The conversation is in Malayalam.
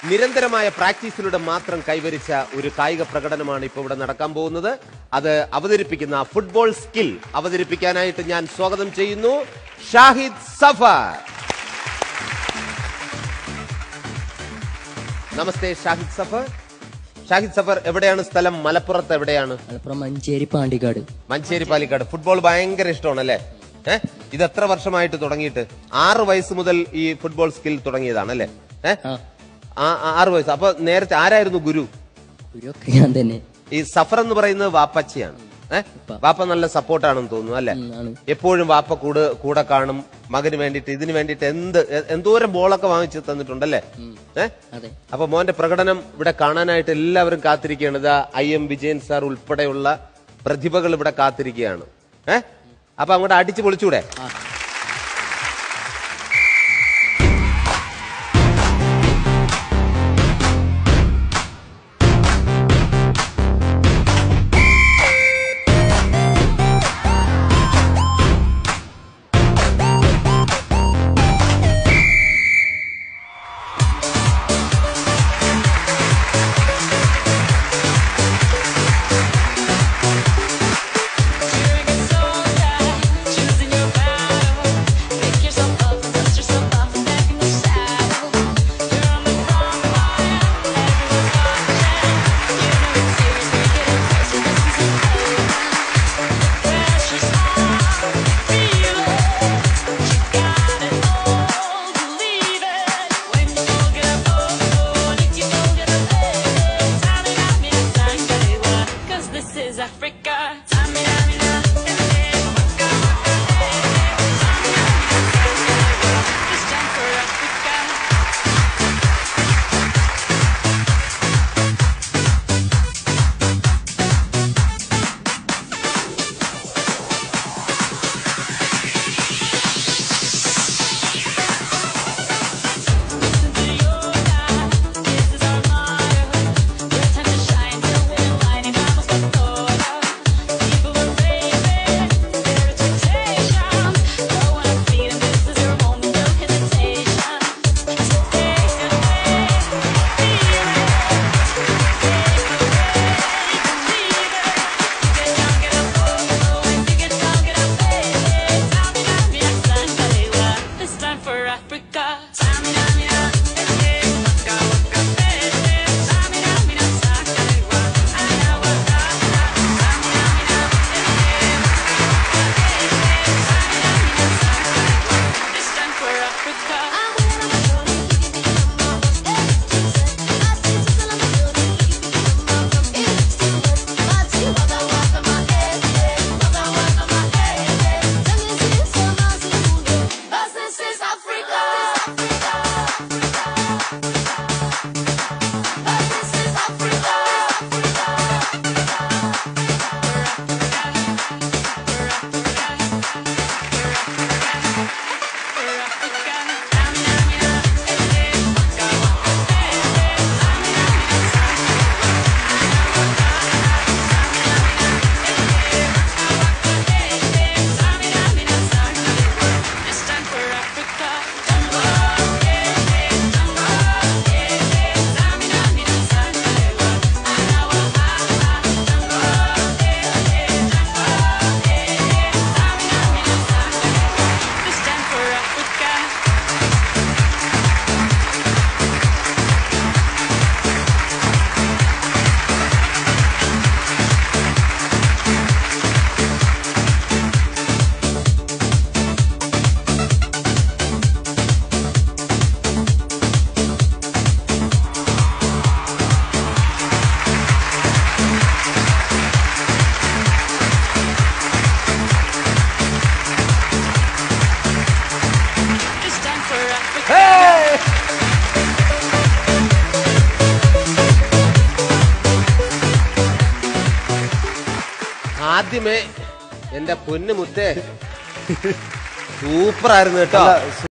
നിരന്തരമായ പ്രാക്ടീസിലൂടെ മാത്രം കൈവരിച്ച ഒരു കായിക പ്രകടനമാണ് ഇപ്പോൾ ഇവിടെ നടക്കാൻ പോകുന്നത് അത് അവതരിപ്പിക്കുന്ന ഫുട്ബോൾ സ്കിൽ അവതരിപ്പിക്കാനായിട്ട് ഞാൻ സ്വാഗതം ചെയ്യുന്നു ഷാഹിദ് സഫർ നമസ്തേ ഷാഹിദ് സഫർ ഷാഹിദ് സഫർ എവിടെയാണ് സ്ഥലം മലപ്പുറത്ത് എവിടെയാണ് മലപ്പുറം മഞ്ചേരി പാണ്ടിക്കാട് മഞ്ചേരി പാലിക്കാട് ഫുട്ബോൾ ഭയങ്കര ഇഷ്ടമാണ് അല്ലേ ഏഹ് ഇത് എത്ര വർഷമായിട്ട് തുടങ്ങിയിട്ട് ആറ് വയസ്സ് മുതൽ ഈ ഫുട്ബോൾ സ്കിൽ തുടങ്ങിയതാണ് അല്ലേ ഏഹ് ആ ആ- ആ- ആറ് വയസ്സ് അപ്പൊ നേരത്തെ ആരായിരുന്നു ഗുരു ഗുരുവൊക്കെ ഞാൻ തന്നെ ഈ സഫർ എന്ന് പറയുന്നത് വാപ്പച്ചയാണ് ഏഹ് വാപ്പ നല്ല സപ്പോർട്ടാണെന്ന് തോന്നുന്നു അല്ലെ ഉം, ആണ് എപ്പോഴും വാപ്പ കൂടെ കൂടെ കാണും മകന് വേണ്ടിയിട്ട് ഇതിന് വേണ്ടിയിട്ട് എന്ത് എ- എന്തോരം ബോളൊക്കെ വാങ്ങിച്ചു തന്നിട്ടുണ്ടല്ലേ ഏഹ് അതെ അപ്പൊ മോന്റെ പ്രകടനം ഇവിടെ കാണാനായിട്ട് എല്ലാവരും കാത്തിരിക്കുകയാണ് ഇതാ ഐ എം വിജയൻ സാർ ഉൾപ്പെടെയുള്ള പ്രതിഭകൾ ഇവിടെ കാത്തിരിക്കുകയാണ് ഏഹ് അപ്പൊ അങ്ങോട്ട് അടിച്ചു പൊളിച്ചൂടെ Choosing your battle, pick yourself up and dust yourself off and back in the saddle. You're on the wrong line, everyone's watching. You know it's serious, break it up first, or this isn't over. The pressure's on, feel it. You got it all, believe it. When you get up, oh, need you go get up, hey. Tami, tami, tangalewa, 'cause this is Africa. Tami, tami, tami, It's time for Africa. Listen to your God, this is our motto. Your time to shine till we're lining vamos con todo. People are raving, their expectations. Go on, feed 'em, this is your moment, no hesitation. So take the way, feel it. Take the way, believe it. You get down, get up, oh, oh, and you get down, get up, hey, hey. Tami, tami, tangalewa, This time for Africa. Tami, tami, tami, hey, waka, waka, hey, hey. Tami, tami, tangalewa, aya, waka, waka. Tami, tami, tami, hey, waka, waka, hey, hey. Tami, tami, tangalewa, This time for Africa. This is Africa. This is Africa. This time for Africa. This time for Africa. This time for Africa. ആദ്യമേ എന്റെ പൊന്നു മുത്തേ സൂപ്പർ ആയിരുന്നു കേട്ടോ അല്ല,